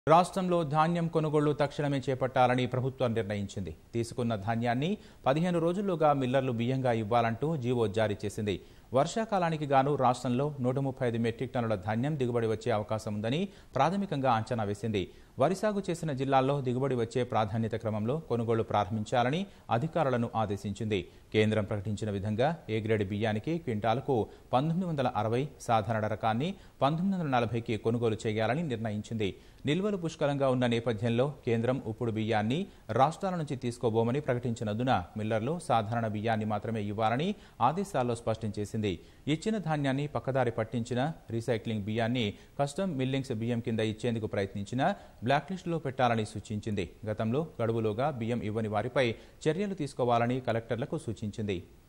రాష్ట్రంలో ధాన్యం కొనుగోళ్లు తక్షణమే చేపట్టాలని ప్రభుత్వం నిర్ణయించింది తీసుకున్న ధాన్యాన్ని పదిహేను రోజుల్లోగా మిల్లర్లు బియ్యంగా ఇవ్వాలంటూ జీవో జారీ చేసింది వర్షాకాలానికి గాను రాష్ట్రంలో నూట ముప్పై ఐదు మెట్రిక్ టన్నుల ధాన్యం దిగుబడి వచ్చే అవకాశం ఉందని ప్రాథమికంగా అంచనా వేసింది వరి సాగు చేసిన జిల్లాల్లో దిగుబడి వచ్చే ప్రాధాన్యత క్రమంలో కొనుగోళ్లు ప్రారంభించాలని అధికారులను ఆదేశించింది కేంద్రం ప్రకటించిన విధంగా ఏ గ్రేడ్ బియ్యానికి క్వింటాలకు పంతొమ్మిది వందల అరవై సాధారణ రకాన్ని పంతొమ్మిది వందల నలభైకి కొనుగోలు చేయాలని నిర్ణయించింది నిల్వలు పుష్కలంగా ఉన్న నేపథ్యంలో కేంద్రం ఉప్పుడు బియ్యాన్ని రాష్ట్రాల నుంచి తీసుకోబోమని ప్రకటించినందున మిల్లర్లు సాధారణ బియ్యాన్ని మాత్రమే ఇవ్వాలని ఆదేశాల్లో స్పష్టం చేసింది ఇచ్చిన ధాన్యాన్ని పక్కదారి పట్టించిన రీసైక్లింగ్ బియ్యాన్ని కస్టమ్ మిల్లింగ్స్ బియ్యం కింద ఇచ్చేందుకు ప్రయత్నించిన బ్లాక్ లిస్టులో పెట్టాలని సూచించింది గతంలో గడువులోగా బియ్యం ఇవ్వని వారిపై చర్యలు తీసుకోవాలని కలెక్టర్లకు సూచించింది